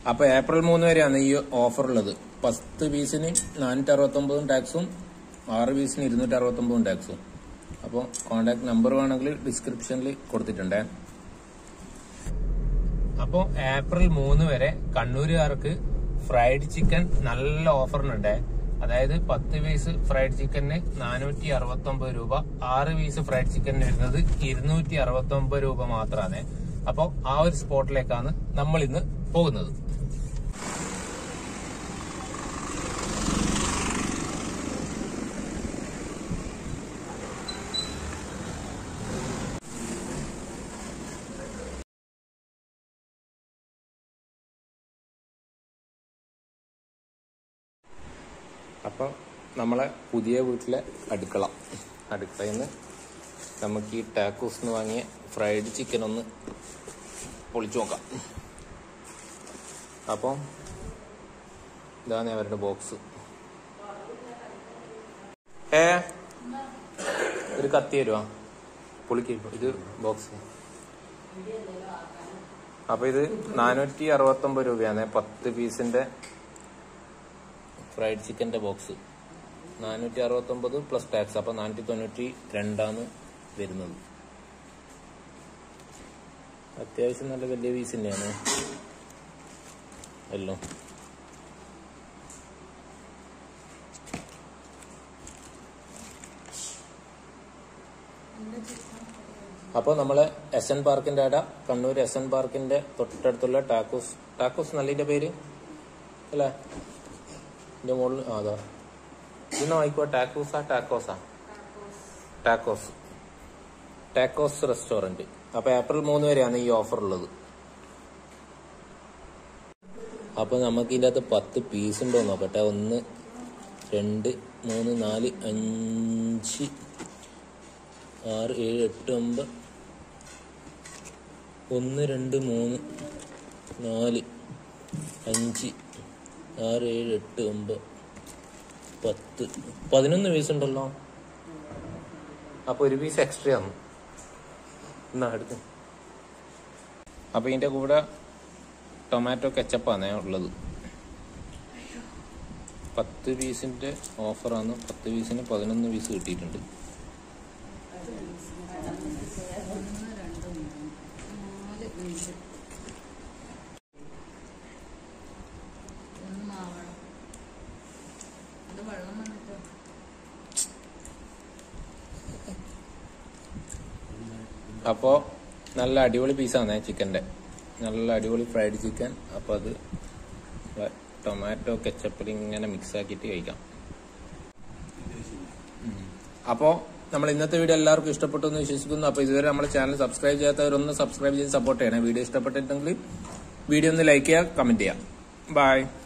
അപ്പൊ ഏപ്രിൽ മൂന്ന് വരെയാണ് ഈ ഓഫർ ഉള്ളത് പത്ത് പീസിന് നാനൂറ്റി അറുപത്തി ഒമ്പതും ടാക്സും ആറ് പീസിന് ഇരുന്നൂറ്റി അറുപത്തി ഒമ്പതും ടാക്സും അപ്പോൾ കോണ്ടാക്ട് നമ്പർ വേണമെങ്കിൽ ഡിസ്ക്രിപ്ഷനിൽ കൊടുത്തിട്ടുണ്ടേ അപ്പോൾ ഏപ്രിൽ മൂന്ന് വരെ കണ്ണൂരുകാർക്ക് ഫ്രൈഡ് ചിക്കൻ നല്ല ഓഫറിനുണ്ട് അതായത് പത്ത് പീസ് ഫ്രൈഡ് ചിക്കന് നാനൂറ്റി അറുപത്തി ഒമ്പത് രൂപ ആറ് പീസ് ഫ്രൈഡ് ചിക്കൻ വരുന്നത് ഇരുന്നൂറ്റി അറുപത്തി ഒമ്പത് രൂപ മാത്രമാണ് അപ്പോൾ ആ ഒരു സ്പോട്ടിലേക്കാണ് നമ്മൾ ഇന്ന് പോകുന്നത് അപ്പം നമ്മളെ പുതിയ വീട്ടിലെ അടുക്കള അടുക്കളയിൽ നിന്ന് നമുക്ക് ഈ ടാക്കോസ് നിന്ന് വാങ്ങിയ ഫ്രൈഡ് ചിക്കൻ ഒന്ന് പൊളിച്ചു നോക്കാം അപ്പം ഇതാണ് അവരുടെ ബോക്സ് ഏ ഒരു കത്തി തരുവാ പൊളിക്ക് ഇത് ബോക്സ് അപ്പൊ ഇത് നാനൂറ്റി അറുപത്തി ഒമ്പത് രൂപയാണ് പത്ത് പീസിന്റെ ഫ്രൈഡ് ചിക്കന്റെ ബോക്സ് നാനൂറ്റി അറുപത്തി ഒമ്പത് പ്ലസ് ടാക്സ് അപ്പൊ നാനൂറ്റി തൊണ്ണൂറ്റി രണ്ടാണ് വരുന്നത് അത്യാവശ്യം നല്ല വലിയ പീസ് തന്നെയാണ് എല്ലാം അപ്പോൾ നമ്മള് എസ് എൻ പാർക്കിന്റെ അട കണ്ണൂർ എസ് എൻ പാർക്കിന്റെ തൊട്ടടുത്തുള്ള ടാക്കോസ് ടാക്കോസ് നല്ലിന്റെ പേര് അല്ലേ ഇതിന്റെ മുകളിൽ ആ അതാ ഇന്ന് വായിക്കോ ടാക്കോസാ ടാക്കോസാ ടാക്കോസ് ടാക്കോസ് റെസ്റ്റോറന്റ് അപ്പൊ ഏപ്രിൽ മൂന്ന് വരെയാണ് ഈ ഓഫർ ഉള്ളത് അപ്പൊ നമുക്ക് ഇതിന്റെ അകത്ത് പത്ത് പീസ് ഉണ്ടോ നോക്കട്ടെ ഒന്ന് രണ്ട് മൂന്ന് നാല് അഞ്ച് ആറ് ഏഴ് എട്ട് ഒമ്പത് ഒന്ന് രണ്ട് മൂന്ന് നാല് അഞ്ച് ആറ് ഏഴ് എട്ട് ഒമ്പത് പത്ത് പതിനൊന്ന് പീസ് ഉണ്ടല്ലോ അപ്പൊ ഒരു പീസ് എക്സ്ട്രാ ആണ് എന്നാ എടുക്കും അപ്പൊ ഇതിന്റെ കൂടെ ടൊമാറ്റോ കെച്ചപ്പാണ് ഉള്ളത് പത്ത് പീസിന്റെ ഓഫറാണ് പത്ത് പീസിന് പതിനൊന്ന് പീസ് കിട്ടിയിട്ടുണ്ട് അപ്പോ നല്ല അടിപൊളി പീസാണ് ചിക്കന്റെ നല്ല അടിപൊളി ഫ്രൈഡ് ചിക്കൻ അപ്പൊ അത് ടൊമാറ്റോ കെച്ചപ്പിൽ ഇങ്ങനെ മിക്സ് ആക്കിയിട്ട് കഴിക്കാം അപ്പോ നമ്മൾ ഇന്നത്തെ വീഡിയോ എല്ലാവർക്കും ഇഷ്ടപ്പെട്ടു എന്ന് വിശ്വസിക്കുന്നു അപ്പൊ ഇതുവരെ നമ്മുടെ ചാനൽ സബ്സ്ക്രൈബ് ചെയ്യാത്തവരൊന്ന് സബ്സ്ക്രൈബ് ചെയ്ത് സപ്പോർട്ട് ചെയ്യണേ വീഡിയോ ഇഷ്ടപ്പെട്ടിട്ടുണ്ടെങ്കിൽ വീഡിയോ ഒന്ന് ലൈക്ക് ചെയ്യുക കമന്റ് ചെയ്യുക ബൈ